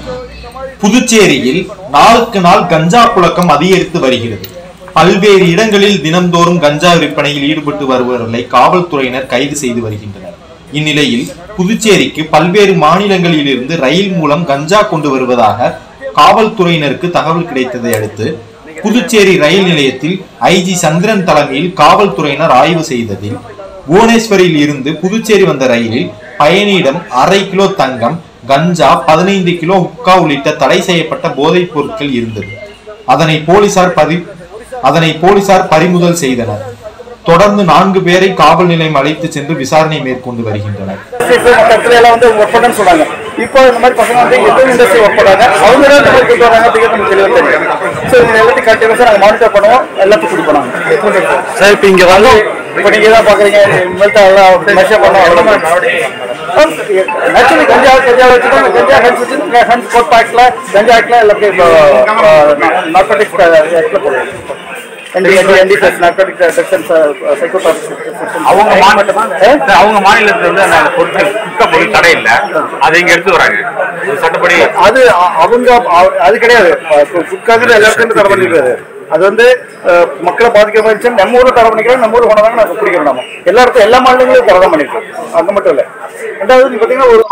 புதுச்சேரியில் நாளுக்கு நாள் கஞ்சா புழக்கம் அதிகரித்து வருகிறது பல்வேறு இடங்களில் தினம்தோறும் கஞ்சா விற்பனையில் ஈடுபட்டு வருபவர்களை காவல்துறையினர் கைது செய்து வருகின்றனர் இந்நிலையில் புதுச்சேரிக்கு பல்வேறு மாநிலங்களில் இருந்து ரயில் மூலம் கஞ்சா கொண்டு வருவதாக காவல்துறையினருக்கு தகவல் கிடைத்ததை அடுத்து புதுச்சேரி ரயில் நிலையத்தில் ஐஜி சந்திரன் தலைமையில் காவல்துறையினர் ஆய்வு செய்ததில் புவனேஸ்வரில் இருந்து புதுச்சேரி வந்த ரயிலில் பயணியிடம் அரை கிலோ தங்கம் கஞ்சா பதினைந்து கிலோ உக்கா உள்ளிட்ட தடை செய்யப்பட்ட போதைப் பொருட்கள் இருந்தது அதனை போலீசார் பறி அதனை போலீசார் பறிமுதல் செய்தனர் தொடர்ந்து நான்கு பேரை காவல் நிலையம் அழைத்து சென்று விசாரணை மேற்கொண்டு வருகின்றனர் இண்டஸ்ட்ரீஸ் மற்ற இடத்துல எல்லாம் வந்து ஒர்க் பண்ணுன்னு சொன்னாங்க இப்போ இந்த மாதிரி பசங்க வந்து எத்தனை இண்டஸ்ட்ரி ஒர்க் பண்ணாங்க அவங்க தான் இந்த மாதிரி கொண்டு வராங்க அப்படிங்கிறது நமக்கு தெளிவாக தெரியும் ஸோ இந்த எல்லாத்தையும் கண்டிப்பாக நாங்கள் மானிட்டர் பண்ணுவோம் எல்லாத்தையும் கொடுப்போம் சார் இப்போ இங்கே வந்து இப்போ நீங்கள் தான் பார்க்குறீங்க இனிமேல் எல்லாம் மெஷர் பண்ணோம் அவ்வளோ ஆக்சுவலி கஞ்சா கஞ்சா வச்சுட்டு கஞ்சா ஹென்ஸ் வச்சு ஹென்ஸ் கோட் ஆக்டில் கஞ்சா ஆக்டில் எல்லாத்தையும் இப்போ நார்கோட்டிக்ஸ் ஆக்டில் போடுவோம் அவங்க மாநிலத்துல அவங்க மாநிலத்துல வந்து அந்த பொருட்கள் குட்கா பொருள் தடை இல்ல அதை இங்க எடுத்து வராங்க இது சட்டப்படி அது அ- அவங்க அ- அது கிடையாது குட்காங்கிறது எல்லாருக்கும் தடை பண்ணிருக்காது அது வந்து அஹ், மக்களை பாதிக்கிற மாதிரி இருந்துச்சு நம்ம ஊர்ல தடை பண்ணிக்கிறோம் நம்ம ஊர் போனதாங்க நாங்கள் குடிக்கிறோம் நம்ம எல்லா இடத்துல எல்லா மாநிலங்களும் தடை தான் பண்ணிருக்கோம் அங்க மட்டும் இல்ல ரெண்டாவது நீங்க பாத்தீங்கன்னா ஒரு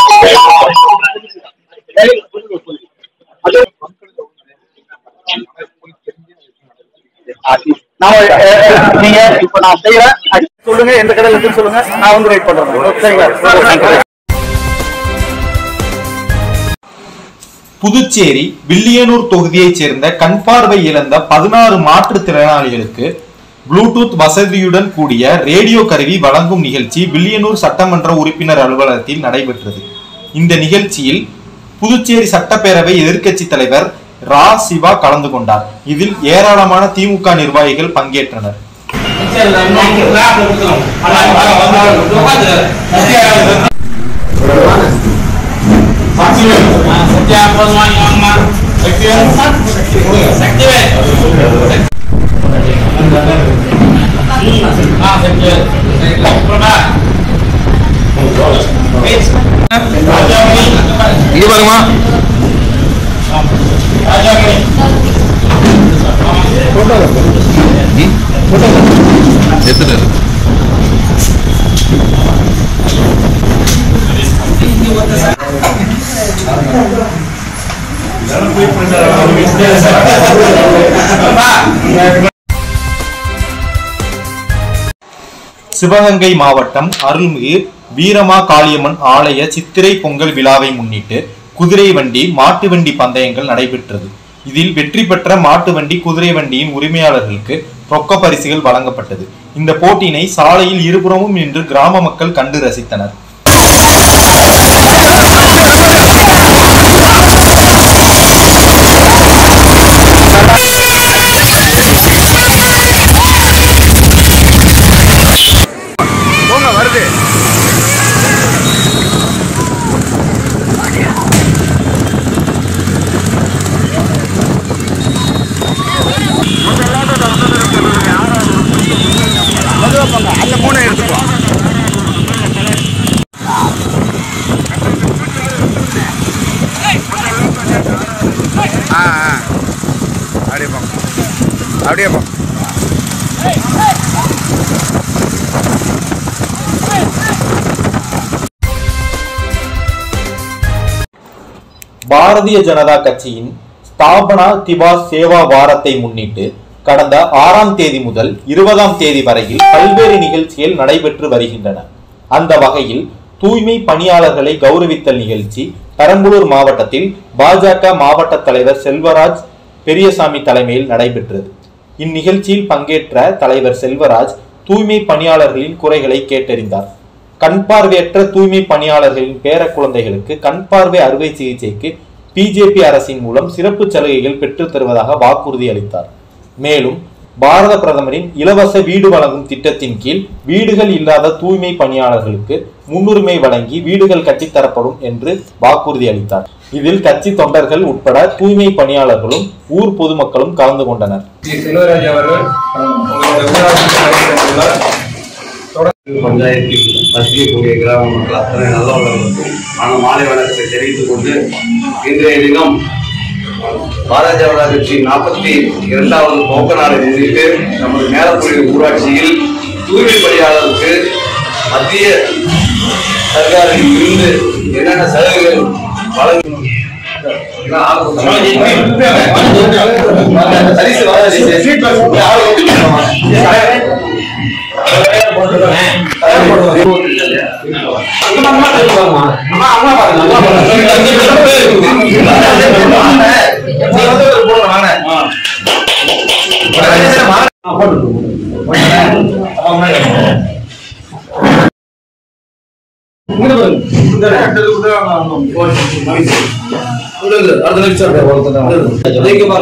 நான் அஹ், அஹ், நீங்க இப்ப நான் செய்யறேன் அது சொல்லுங்க எந்த கடையில் இருக்குன்னு சொல்லுங்க நான் வந்து வெயிட் பண்றேன் சரிங்களா புதுச்சேரி வில்லியனூர் தொகுதியைச் சேர்ந்த கண் பார்வை இழந்த பதினாறு மாற்றுத்திறனாளிகளுக்கு ப்ளூடூத் வசதியுடன் கூடிய ரேடியோ கருவி வழங்கும் நிகழ்ச்சி வில்லியனூர் சட்டமன்ற உறுப்பினர் அலுவலகத்தில் நடைபெற்றது இந்த நிகழ்ச்சியில் புதுச்சேரி சட்டப்பேரவை எதிர்க்கட்சி தலைவர் ரா சிவா கலந்து கொண்டார் இதில் ஏராளமான திமுக நிர்வாகிகள் பங்கேற்றனர் இங்க பாருமா எத்தனை சிவகங்கை மாவட்டம் அருள்மிகு வீரமா காளியம்மன் ஆலய சித்திரை பொங்கல் விழாவை முன்னிட்டு குதிரை வண்டி மாட்டு வண்டி பந்தயங்கள் நடைபெற்றது இதில் வெற்றி பெற்ற மாட்டு வண்டி குதிரை வண்டியின் உரிமையாளர்களுக்கு ரொக்க பரிசுகள் வழங்கப்பட்டது இந்த போட்டியினை சாலையில் இருபுறமும் நின்று கிராம மக்கள் கண்டு ரசித்தனர் போங்க வருது அந்த மூணு எடுத்துக்கோ ஆ ஆ. அப்படியே போங்க அப்படியே போங்க பாரதிய ஜனதா கட்சியின் ஸ்தாபனா திவாஸ் சேவா வாரத்தை முன்னிட்டு கடந்த ஆறாம் தேதி முதல் இருபதாம் தேதி வரையில் பல்வேறு நிகழ்ச்சிகள் நடைபெற்று வருகின்றன அந்த வகையில் தூய்மை பணியாளர்களை கௌரவித்தல் நிகழ்ச்சி பெரம்பலூர் மாவட்டத்தில் பாஜக மாவட்ட தலைவர் செல்வராஜ் பெரியசாமி தலைமையில் நடைபெற்றது இந்நிகழ்ச்சியில் பங்கேற்ற தலைவர் செல்வராஜ் தூய்மை பணியாளர்களின் குறைகளை கேட்டறிந்தார் கண் பார்வையற்ற தூய்மை பணியாளர்களின் பேர குழந்தைகளுக்கு கண் பார்வை அறுவை சிகிச்சைக்கு பிஜேபி அரசின் மூலம் சிறப்பு சலுகைகள் பெற்றுத் தருவதாக வாக்குறுதி அளித்தார் மேலும் பாரத பிரதமரின் இலவச வீடு வழங்கும் திட்டத்தின் கீழ் வீடுகள் இல்லாத தூய்மை பணியாளர்களுக்கு முன்னுரிமை வழங்கி வீடுகள் கட்டித்தரப்படும் என்று வாக்குறுதி அளித்தார் இதில் கட்சி தொண்டர்கள் உட்பட தூய்மை பணியாளர்களும் ஊர் பொதுமக்களும் கலந்து கொண்டனர் ஸ்ரீ செல்வராஜ் அவர்கள் உங்களுடைய ஊராட்சி தலைவர் ஸோ பஞ்சாயத்தில் வசிக்கக்கூடிய கிராம மக்கள் அத்தனை நல்ல உள்ளவர்களுக்கும் ஆனால் மாலை வணக்கத்தை தெரிவித்துக் கொண்டு இன்றைய தினம் பாரதிய ஜனதா கட்சி நாற்பத்தி இரண்டாவது துவக்க நாளை முன்னிட்டு நமது மேலப்புள்ளி ஊராட்சியில் தூய்மை பணியாளருக்கு மத்திய சர்க்காரில் இருந்து என்னென்ன சலுகைகள் வழங்கும் எல்லாம் ஆள் கொடுத்தாங்க. சரிசு வா, சரிசு. ஆள் கொடுத்தாங்க. அடுத்த நிமிஷம்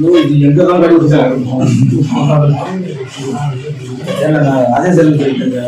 அதே செல்வி போயிட்டு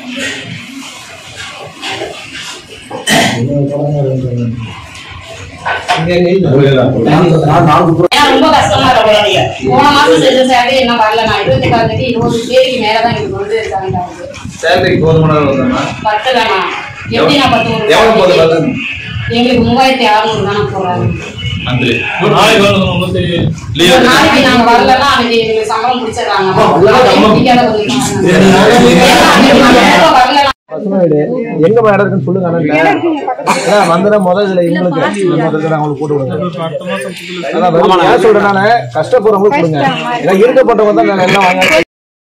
ஏன் ரொம்ப கஷ்டமா இருக்கும் போன மாசம் செஞ்ச சேலரி இன்னும் வரல நான் இருபத்தி எட்டாம் தேதி இருபது தேதிக்கு மேலதான் எனக்கு வந்து ஜாயின் ஆகுது சேலரி போதுமான வருதாண்ணா? பத்தலண்ணா எப்படி நான் பத்து ஒரு எவ்வளவு போதும் வருது? எங்களுக்கு மூவாயிரத்தி அறுநூறு தானே போறாங்க ஒரு நாளைக்கு நாங்க வரலன்னா அன்னைக்கு எங்களுக்கு சம்பளம் பிடிச்சிடுறாங்க பிடிக்காத ஒரு விஷயம். ஏன்னா, அன்னைக்கு நாங்க எப்ப வரலன்னா எங்க இடம் இருக்குன்னு சொல்லுங்க அண்ணா வந்தனா முதல் இதுல இவங்களுக்கு நம்ம இதுல அவங்களுக்கு போட்டு விடுங்க அதான் ஏன் சொல்றேன் நானு கஷ்டப்படுறவங்களுக்கு கொடுங்க ஏன்னா இருக்கப்பட்டவங்க தான் எல்லாம் வாங்க